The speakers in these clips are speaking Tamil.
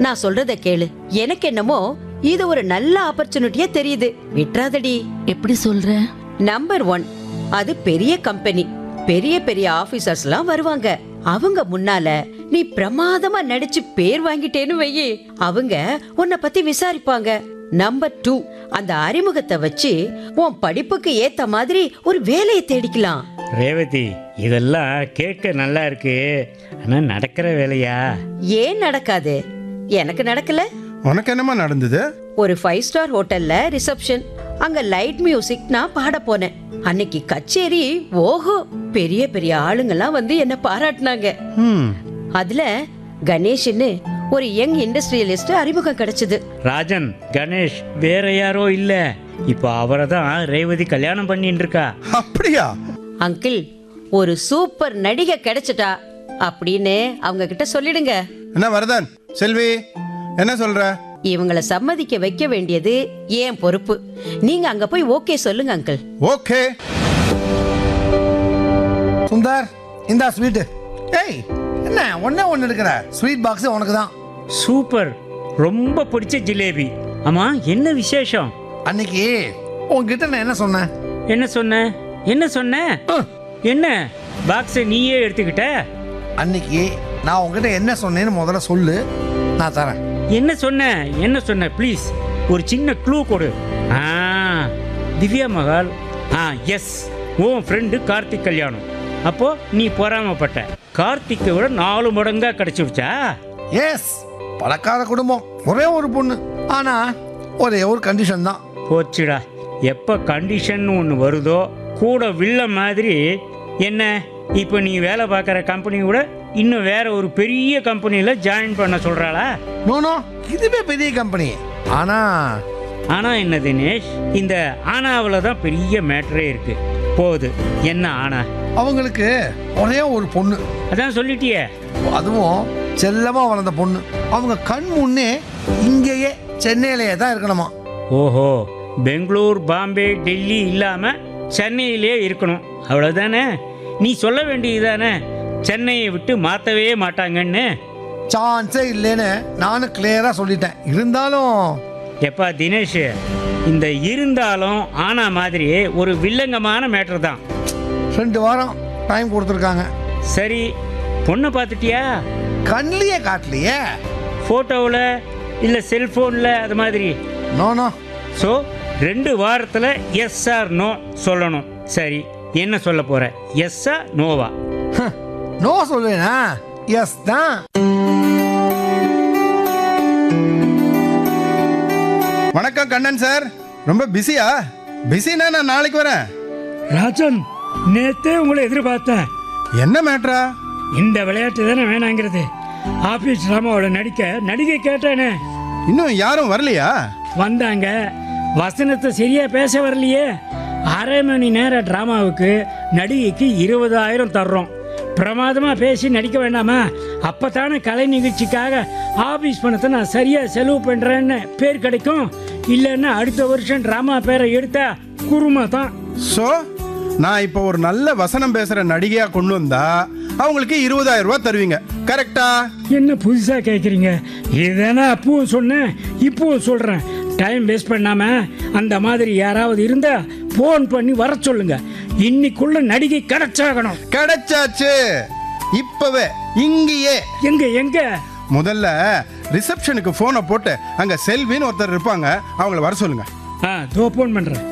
நான் சொல்றத கேளு எனக்கு என்னமோ இது ஒரு நல்ல ஆப்பர்ச்சுனிட்டியா தெரியுது விட்றாதடி எப்படி சொல்ற நம்பர் ஒன் அது பெரிய கம்பெனி பெரிய பெரிய ஆபீசர்ஸ்லாம் வருவாங்க அவங்க முன்னால நீ பிரமாதமா நடிச்சு பேர் வாங்கிட்டேன்னு வையி அவங்க உன்னை பத்தி விசாரிப்பாங்க நம்பர் டூ அந்த அறிமுகத்தை வச்சு உன் படிப்புக்கு ஏத்த மாதிரி ஒரு வேலையை தேடிக்கலாம் ரேவதி இதெல்லாம் கேட்க நல்லா இருக்கு ஆனால் நடக்கிற வேலையா ஏன் நடக்காது எனக்கு நடக்கல உனக்கு என்னம்மா நடந்தது ஒரு ஃபைவ் ஸ்டார் ஹோட்டல்ல ரிசப்ஷன் அங்க லைட் மியூசிக் நான் பாட போனேன் அன்னைக்கு கச்சேரி ஓஹோ பெரிய பெரிய ஆளுங்கெல்லாம் வந்து என்ன பாராட்டினாங்க ம் அதுல கணேஷ்னு ஒரு யங் இண்டஸ்ட்ரியலிஸ்ட் அறிமுகம் கிடைச்சது ராஜன் கணேஷ் வேற யாரோ இல்லை இப்போ அவரை தான் ரேவதி கல்யாணம் பண்ணிட்டு இருக்கா அப்படியா அங்கிள் ஒரு சூப்பர் நடிகை கிடைச்சிட்டா அப்படின்னு அவங்க கிட்ட சொல்லிடுங்க என்ன வரதன் செல்வி என்ன சொல்ற இவங்கள சம்மதிக்க வைக்க வேண்டியது ஏன் பொறுப்பு நீங்க அங்க போய் ஓகே சொல்லுங்க அங்கிள் ஓகே சுந்தர் இந்தா ஸ்வீட்டு ஏய் என்ன ஒண்ணே ஒன்று எடுக்கிற ஸ்வீட் பாக்ஸ் உனக்கு தான் சூப்பர் ரொம்ப பிடிச்ச ஜிலேபி ஆமா என்ன விசேஷம் அன்னைக்கு உன்கிட்ட நான் என்ன சொன்னேன் என்ன சொன்ன என்ன சொன்ன என்ன பாக்ஸை நீயே எடுத்துக்கிட்ட அன்னைக்கு நான் உன்கிட்ட என்ன சொன்னேன்னு முதல்ல சொல்லு நான் தரேன் என்ன சொன்ன என்ன சொன்ன ப்ளீஸ் ஒரு சின்ன க்ளூ கொடு ஆ திவ்யா மகால் ஆ எஸ் உன் ஃப்ரெண்டு கார்த்திக் கல்யாணம் அப்போ நீ பொறாமப்பட்ட கார்த்திக்கை விட நாலு மடங்கா கிடைச்சிருச்சா எஸ் பழக்காத குடும்பம் ஒரே ஒரு பொண்ணு ஆனா ஒரே ஒரு கண்டிஷன் தான் போச்சுடா எப்போ கண்டிஷன் ஒன்று வருதோ கூட வில்ல மாதிரி என்ன இப்போ நீ வேலை பார்க்குற கம்பெனி கூட இன்னும் வேற ஒரு பெரிய கம்பெனியில் ஜாயின் பண்ண சொல்கிறாளா நோனோ இதுவே பெரிய கம்பெனி ஆனா ஆனால் என்ன தினேஷ் இந்த ஆனாவில் தான் பெரிய மேட்டரே இருக்கு போகுது என்ன ஆனா அவங்களுக்கு ஒரே ஒரு பொண்ணு அதான் சொல்லிட்டியே அதுவும் செல்லமா வளர்ந்த பொண்ணு அவங்க கண் முன்னே இங்கேயே சென்னையிலேயே தான் இருக்கணுமா ஓஹோ பெங்களூர் பாம்பே டெல்லி இல்லாமல் சென்னையிலே இருக்கணும் அவ்வளோதானே நீ சொல்ல வேண்டியதுதானே சென்னையை விட்டு மாற்றவே மாட்டாங்கன்னு சான்ஸே இல்லைன்னு நானும் கிளியரா சொல்லிட்டேன் இருந்தாலும் எப்பா தினேஷ் இந்த இருந்தாலும் ஆனா மாதிரி ஒரு வில்லங்கமான மேட்டர் தான் ரெண்டு வாரம் டைம் கொடுத்துருக்காங்க சரி பொண்ணை பார்த்துட்டியா கண்ணிலேயே காட்டலையே ஃபோட்டோவில் இல்லை செல்ஃபோனில் அது மாதிரி நோ நோ ஸோ ரெண்டு வாரத்தில் எஸ் ஆர் நோ சொல்லணும் சரி என்ன சொல்ல போற எஸ்ஸா நோவா நோ சொல்லுவேனா எஸ் தான் வணக்கம் கண்ணன் சார் ரொம்ப பிஸியா பிஸினா நான் நாளைக்கு வரேன் ராஜன் நேத்தே உங்களை எதிர்பார்த்தேன் என்ன மேட்ரா இந்த விளையாட்டு தானே வேணாங்கிறது ஆஃபீஸ் ட்ராமாவோட நடிக்க நடிகை கேட்டானே இன்னும் யாரும் வரலையா வந்தாங்க வசனத்தை சரியா பேச வரலையே அரை மணி நேர டிராமாவுக்கு நடிகைக்கு இருபதாயிரம் தர்றோம் பிரமாதமா பேசி நடிக்க வேண்டாமா அப்பத்தானே கலை நிகழ்ச்சிக்காக ஆபீஸ் பணத்தை நான் சரியா செலவு பண்றேன்னு பேர் கிடைக்கும் இல்லைன்னா அடுத்த வருஷம் டிராமா பேரை எடுத்தா குருமா தான் ஸோ நான் இப்போ ஒரு நல்ல வசனம் பேசுற நடிகையா கொண்டு வந்தா அவங்களுக்கு இருபதாயிரம் ரூபாய் தருவீங்க கரெக்டா என்ன புதுசா கேட்குறீங்க இதுதானே அப்பவும் சொன்னேன் இப்பவும் சொல்றேன் டைம் வேஸ்ட் பண்ணாம அந்த மாதிரி யாராவது இருந்தா ஃபோன் பண்ணி வர சொல்லுங்க இன்னைக்குள்ள நடிகை கிடைச்சாகணும் கிடைச்சாச்சு இப்பவே இங்கேயே எங்க எங்க முதல்ல ரிசப்ஷனுக்கு போனை போட்டு அங்க செல்வின்னு ஒருத்தர் இருப்பாங்க அவங்கள வர சொல்லுங்க ஆ தோ ஃபோன் பண்றேன்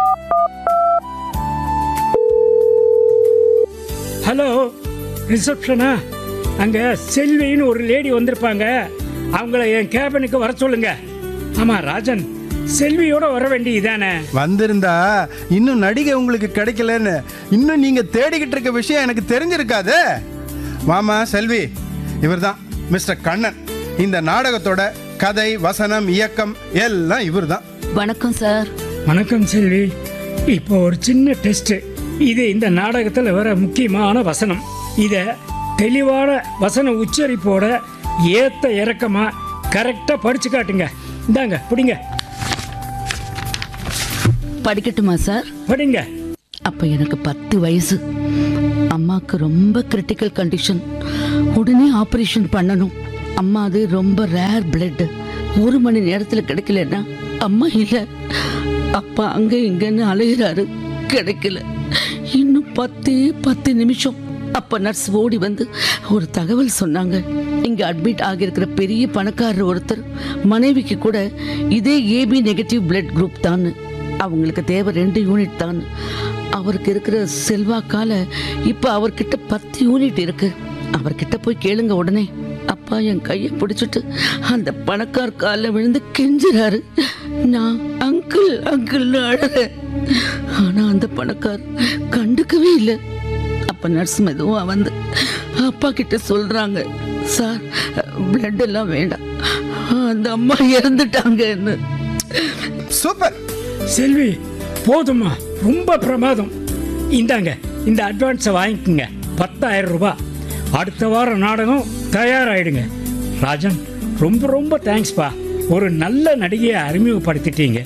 ஹலோ ரிசப்ஷனா அங்க செல்வின்னு ஒரு லேடி வந்திருப்பாங்க அவங்கள என் கேபினுக்கு வர சொல்லுங்க ஆமா ராஜன் செல்வியோட வர வேண்டியதானே வந்திருந்தா இன்னும் நடிகை உங்களுக்கு கிடைக்கலன்னு இன்னும் நீங்க தேடிக்கிட்டு இருக்க விஷயம் எனக்கு தெரிஞ்சிருக்காது மாமா செல்வி இவர்தான் மிஸ்டர் கண்ணன் இந்த நாடகத்தோட கதை வசனம் இயக்கம் எல்லாம் இவர்தான் வணக்கம் சார் வணக்கம் செல்வி இப்போ ஒரு சின்ன டெஸ்ட் இது இந்த நாடகத்தில் வர முக்கியமான வசனம் இதை தெளிவான வசன உச்சரிப்போட ஏத்த இறக்கமா கரெக்டாக படிச்சு காட்டுங்க இந்தாங்க பிடிங்க படிக்கட்டுமா சார் படிங்க அப்போ எனக்கு பத்து வயசு அம்மாவுக்கு ரொம்ப கிரிட்டிக்கல் கண்டிஷன் உடனே ஆப்ரேஷன் பண்ணணும் அம்மா அது ரொம்ப ரேர் பிளட் ஒரு மணி நேரத்துல கிடைக்கலன்னா அம்மா இல்ல அப்பா அங்க இங்கன்னு அலைகிறாரு கிடைக்கல இன்னும் பத்தே பத்து நிமிஷம் அப்ப நர்ஸ் ஓடி வந்து ஒரு தகவல் சொன்னாங்க இங்க அட்மிட் ஆகியிருக்கிற பெரிய பணக்காரர் ஒருத்தர் மனைவிக்கு கூட இதே ஏபி நெகட்டிவ் பிளட் குரூப் தான் அவங்களுக்கு தேவை ரெண்டு யூனிட் தான் அவருக்கு இருக்கிற செல்வாக்கால இப்ப அவர்கிட்ட பத்து யூனிட் இருக்கு அவர்கிட்ட போய் கேளுங்க உடனே அப்பா என் கையை பிடிச்சிட்டு அந்த பணக்கார் காலில் விழுந்து கெஞ்சுறாரு நான் அங்கிள் அங்கிள்னு அழறேன் ஆனா அந்த பணக்கார் கண்டுக்கவே இல்லை அப்ப நர்ஸ் மெதுவா வந்து அப்பா கிட்ட சொல்றாங்க சார் பிளட் எல்லாம் வேண்டாம் அந்த அம்மா இறந்துட்டாங்கன்னு சூப்பர் செல்வி போதுமா ரொம்ப பிரமாதம் இந்தாங்க இந்த அட்வான்ஸை வாங்கிக்கோங்க பத்தாயிரம் ரூபாய் அடுத்த வாரம் நாடகம் தயாராயிடுங்க ராஜன் ரொம்ப ரொம்ப தேங்க்ஸ்ப்பா ஒரு நல்ல நடிகையை அறிமுகப்படுத்திட்டீங்க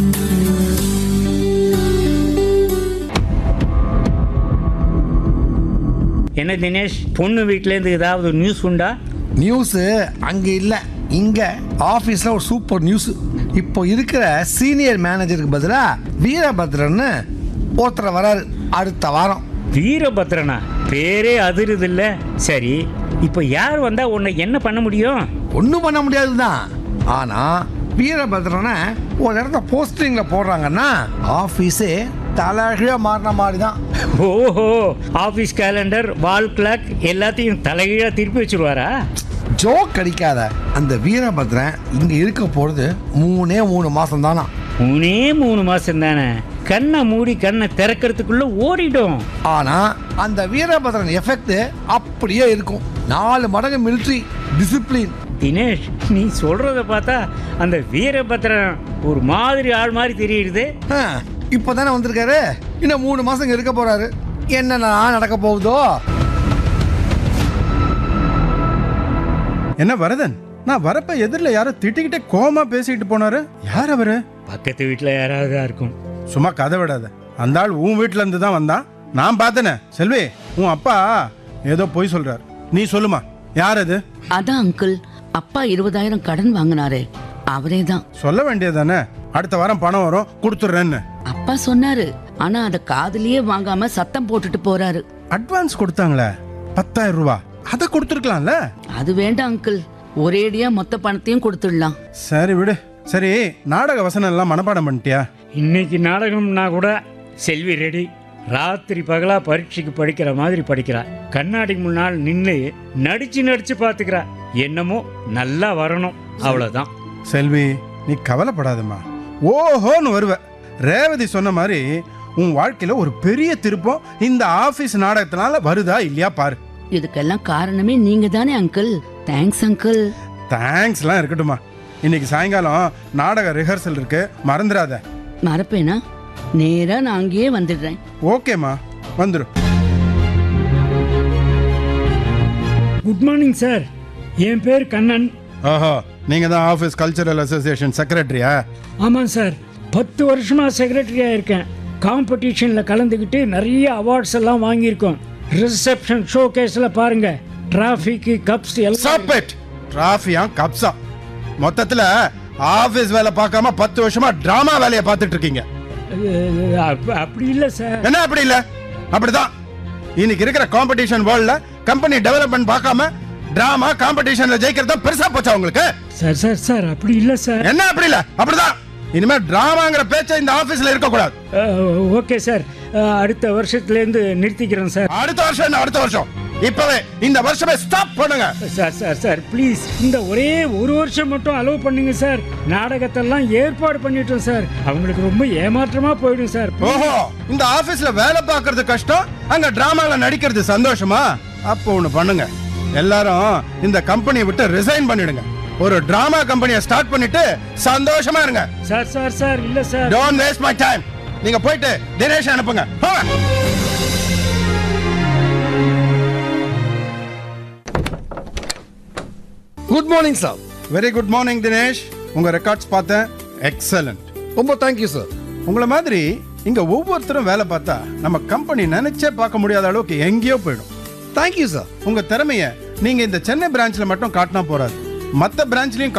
என்ன தினேஷ் பொண்ணு வீட்டிலேருந்து ஏதாவது நியூஸ் உண்டா நியூஸு அங்கே இல்லை இங்கே ஆஃபீஸில் ஒரு சூப்பர் நியூஸ் இப்போ இருக்கிற சீனியர் மேனேஜருக்கு பதிலாக வீரபத்ரன்னு ஒருத்தர் வராரு அடுத்த வாரம் வீரபத்ரனா பேரே அதிருது இல்ல சரி இப்போ யார் வந்தா உன்னை என்ன பண்ண முடியும் ஒன்றும் பண்ண முடியாது தான் ஆனால் வீரபத்ரனை ஒரு இடத்த போஸ்டிங்கில் போடுறாங்கன்னா ஆஃபீஸே தலைகீழாக மாறின மாதிரி தான் ஓஹோ ஆபீஸ் கேலண்டர் வால் கிளாக் எல்லாத்தையும் தலைகீழா திருப்பி வச்சிருவாரா ஜோக் அடிக்காத அந்த வீரபத்ரன் இங்கே இருக்க போகிறது மூணே மூணு மாதம் தானா மூணே மூணு மாசம் தானே கண்ணை மூடி கண்ணை திறக்கிறதுக்குள்ள ஓடிடும் ஆனால் அந்த வீரபத்ரன் எஃபெக்ட் அப்படியே இருக்கும் நாலு மடங்கு மிலிட்ரி டிசிப்ளின் தினேஷ் நீ சொல்றத பார்த்தா அந்த வீரபத்ரன் ஒரு மாதிரி ஆள் மாதிரி தெரியுது இப்போ தானே வந்திருக்காரு இன்னும் மூணு மாதம் இங்கே இருக்க போகிறாரு என்னென்ன நடக்க போகுதோ என்ன வரதன் நான் வரப்ப எதிரில் யாரோ திட்டிக்கிட்டே கோமா பேசிக்கிட்டு போனாரு யார் அவரு பக்கத்து வீட்டில் யாராவது தான் இருக்கும் சும்மா கதை விடாத அந்த ஆள் உன் வீட்ல இருந்து தான் வந்தான் நான் பார்த்தனே செல்வி உன் அப்பா ஏதோ பொய் சொல்றாரு நீ சொல்லுமா யார் அது அதான் அங்கிள் அப்பா இருபதாயிரம் கடன் வாங்கினாரே அவரே தான் சொல்ல வேண்டியதானே அடுத்த வாரம் பணம் வரும் கொடுத்துட்றேன்னு அப்பா சொன்னாரு ஆனா அத காதுலயே வாங்காம சத்தம் போட்டுட்டு போறாரு அட்வான்ஸ் கொடுத்தாங்களே பத்தாயிரம் ரூபா அதை கொடுத்துருக்கலாம்ல அது வேண்டாம் அங்கிள் ஒரேடியா மொத்த பணத்தையும் கொடுத்துடலாம் சரி விடு சரி நாடக வசனம் எல்லாம் மனப்பாடம் பண்ணிட்டியா இன்னைக்கு நாடகம்னா கூட செல்வி ரெடி ராத்திரி பகலா பரீட்சைக்கு படிக்கிற மாதிரி படிக்கிறா கண்ணாடி முன்னால் நின்று நடிச்சு நடிச்சு பார்த்துக்கிறா என்னமோ நல்லா வரணும் அவ்வளவுதான் செல்வி நீ கவலைப்படாதம்மா ஓஹோன்னு வருவ ரேவதி சொன்ன மாதிரி உன் வாழ்க்கையில ஒரு பெரிய திருப்பம் இந்த ஆபீஸ் நாடகத்தினால வருதா இல்லையா பாரு இதுக்கெல்லாம் காரணமே நீங்க தானே அங்கிள் தேங்க்ஸ் அங்கிள் தேங்க்ஸ்லாம் இருக்கட்டுமா இன்னைக்கு சாயங்காலம் நாடக ரிஹர்சல் இருக்கு மறந்துடாத மறப்பேனா நேரா நான் அங்கேயே வந்துடுறேன் ஓகேம்மா வந்துரு குட் மார்னிங் சார் என் பேர் கண்ணன் ஓஹோ நீங்க தான் ஆஃபீஸ் கல்ச்சரல் அசோசியேஷன் செக்ரட்டரியா ஆமாம் சார் பத்து வருஷமா செக்ரட்டரியாக இருக்கேன் காம்படிஷனில் கலந்துக்கிட்டு நிறைய அவார்ட்ஸ் எல்லாம் வாங்கியிருக்கோம் ரிசப்ஷன் ஷோ கேஸில் பாருங்க டிராஃபிக்கு கப்ஸ் எல்லாம் சாப்பேட் டிராஃபியா கப்ஸா மொத்தத்துல ஆபீஸ் வேலை பார்க்காம பத்து வருஷமா டிராமா வேலையை பார்த்துட்டு இருக்கீங்க அஹ், அப்ப- அப்படி இல்லை சார் என்ன அப்படி இல்ல அப்படிதான் இன்னைக்கு இருக்கிற காம்படிஷன் வேர்ல்ட்ல கம்பெனி டெவலப்மெண்ட் பார்க்காம டிராமா காம்படிஷன்ல ஜெயிக்கிறது தான் பெருசா போச்சா உங்களுக்கு சார் சார் சார் அப்படி இல்லை சார் என்ன அப்படி இல்ல அப்படிதான் இனிமே டிராமாங்கிற பேச்ச இந்த ஆபீஸ்ல இருக்க கூடாது ஓகே சார் அஹ், அடுத்த வருஷத்துலேருந்து நிறுத்திக்கிறேன் சார் அடுத்த வருஷம் என்ன அடுத்த வருஷம் இப்பவே இந்த வருஷமே ஸ்டாப் பண்ணுங்க சார் சார் சார் ப்ளீஸ் இந்த ஒரே ஒரு வருஷம் மட்டும் அலோவ் பண்ணுங்க சார் நாடகத்தெல்லாம் ஏற்பாடு பண்ணிட்டோம் சார் அவங்களுக்கு ரொம்ப ஏமாற்றமா போயிடும் சார் ஓஹோ இந்த ஆபீஸ்ல வேலை பார்க்கறது கஷ்டம் அங்க டிராமால நடிக்கிறது சந்தோஷமா அப்போ ஒண்ணு பண்ணுங்க எல்லாரும் இந்த கம்பெனியை விட்டு ரிசைன் பண்ணிடுங்க ஒரு டிராமா கம்பெனியை ஸ்டார்ட் பண்ணிட்டு சந்தோஷமா இருங்க சார் சார் சார் இல்லை sir don't waste my time நீங்க போயிட்டு தினேஷ் அனுப்புங்க போங்க. Good morning sir very good morning Dinesh உங்க ரெக்கார்ட்ஸ் பார்த்தேன் எக்ஸலண்ட் ரொம்ப தேங்க்யூ சார் உங்களை மாதிரி இங்க ஒவ்வொருத்தரும் வேலை பார்த்தா நம்ம கம்பெனி நினைச்சே பார்க்க முடியாத அளவுக்கு எங்கேயோ போயிடும் தேங்க்யூ சார் உங்க திறமைய நீங்க இந்த சென்னை பிரான்ச்ல மட்டும் காட்டினா போறாது மற்ற பிரான்ச்லயும்